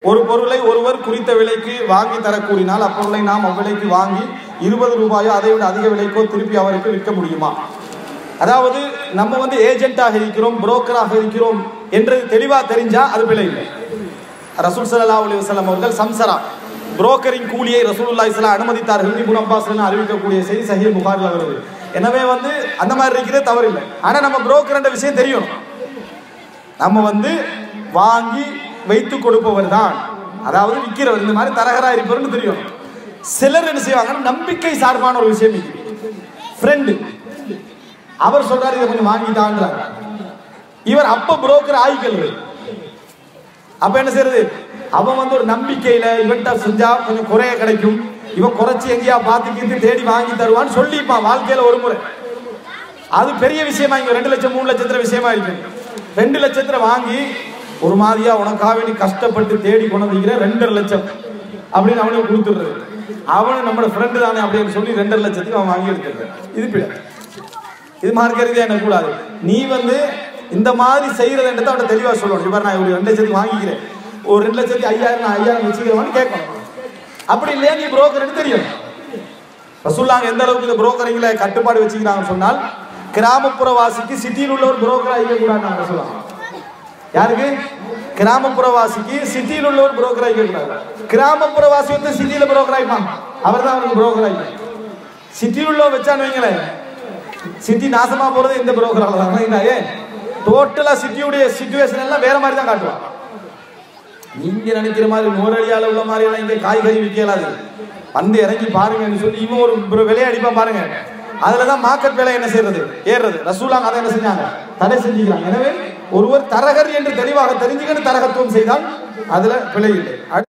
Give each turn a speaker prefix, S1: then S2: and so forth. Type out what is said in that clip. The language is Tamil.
S1: ஒரு பொருளை ஒருவர் குறித்த விலைக்கு வாங்கி தர கூறினால் அப்பொருளை நாம் அவ்விலைக்கு வாங்கி இருபது ரூபாயோ அதை விட அதிக விலைக்கோ திருப்பி அவருக்கு விற்க முடியுமா அதாவது நம்ம வந்து ஏஜென்ட்டாக இருக்கிறோம் புரோக்கராக இருக்கிறோம் என்று தெளிவா தெரிஞ்சா அது பிழை இல்லை ரசூல் ஸல்லல்லாஹு அலைஹி வஸல்லம் அவர்கள் சம்சரா புரோக்கரின் கூலியை ரசூலுல்லாஹி ஸல்லல்லாஹு அனுமதித்தார்கள் இப்னு அப்பாஸ் அறிவிக்கக்கூடிய செய்தி சஹீஹ் புகாரில் வருது எனவே வந்து அந்த மாதிரி இருக்கிறது தவறில்லை ஆனா நம்ம புரோக்கர்ன்ற விஷயம் தெரியும் நம்ம வந்து வாங்கி வைத்து கொடுப்பவர் தான் அதாவது விற்கிறவர் இந்த மாதிரி தரகரா இருப்பவர்னு தெரியும் சிலர் என்ன செய்வாங்கன்னா நம்பிக்கை சார்பான ஒரு விஷயம் இது ஃப்ரெண்டு அவர் சொல்றாரு இதை கொஞ்சம் வாங்கிட்டான்றார் இவர் அப்ப புரோக்கர் ஆயிக்கல்றது அப்ப என்ன செய்யறது அவன் வந்து ஒரு நம்பிக்கையில இவன்கிட்ட செஞ்சா கொஞ்சம் குறைய கிடைக்கும் இவன் குறைச்சி எங்கேயா பார்த்து கீத்து தேடி வாங்கி தருவான்னு சொல்லிப்பான் வாழ்க்கையில ஒரு முறை அது பெரிய விஷயமா இங்க ரெண்டு லட்சம் மூணு லட்சத்துல விஷயமா இருக்கு ரெண்டு லட்சத்துல வாங்கி ஒரு மாதிரியா உனக்காக வேண்டி கஷ்டப்பட்டு தேடி கொண்டு வந்திருக்கிற ரெண்டரை லட்சம் அப்படின்னு அவனுக்கு கொடுத்துடுறது அவனு நம்மளோட ஃப்ரெண்டு தானே அப்படின்னு சொல்லி ரெண்டரை லட்சத்துக்கு அவன் வாங்கி எடுத்துருக்கான் இது பிழை இது மார்க்கிறது எனக்கு கூடாது நீ வந்து இந்த மாதிரி செய்யறதுன்றத அவன் தெளிவா சொல்லணும் இவர் நான் ஒரு ரெண்டு லட்சத்துக்கு வாங்கிக்கிறேன் ஒரு ரெண்டு லட்சத்துக்கு ஐயாயிரம் நான் ஐயாயிரம் வச்சுக்கிறவான்னு கேட்கணும் அப்படி இல்லையா நீ புரோக்கர்னு தெரியும் ரசூல்லாங்க எந்த அளவுக்கு இந்த புரோக்கரிங்ல கட்டுப்பாடு வச்சுக்கிறாங்கன்னு சொன்னால் கிராமப்புற வாசிக்கு சிட்டியில் உள்ள ஒரு புரோக்கரா இருக்கக்கூடாது ரசூலாங்க யாருக்கு கிராமப்புற வாசிக்கு சிட்டியில் உள்ள ஒரு புரோக்கரா இருக்கக்கூடாது கிராமப்புற வாசி வந்து சிட்டியில புரோக்கர் ஆயிப்பான் அவர் தான் அவருக்கு புரோக்கர் ஆயிப்பான் சிட்டியில் உள்ள வச்சான்னு வைங்களேன் சிட்டி நாசமா போறது இந்த புரோக்கரால தான் ஏன் டோட்டலா சிட்டியுடைய சிச்சுவேஷன் எல்லாம் வேற மாதிரி தான் காட்டுவான் நீங்க நினைக்கிற மாதிரி நூறடியால உள்ள மாதிரி எல்லாம் இங்க காய்கறி விற்கலாது வந்து இறங்கி பாருங்கன்னு சொல்லி இவன் ஒரு ஒரு விலையை அடிப்பான் பாருங்க அதுலதான் மார்க்கெட் விலை என்ன செய்யறது ஏறுறது ரசூலாங்க அதை என்ன செஞ்சாங்க தடை செஞ்சுக்கிறாங்க எனவே ஒருவர் தரகர் என்று தெளிவாக தெரிஞ்சுக்கணும் தரகத்துவம் செய்தால் அதுல பிழை இல்லை அடுத்து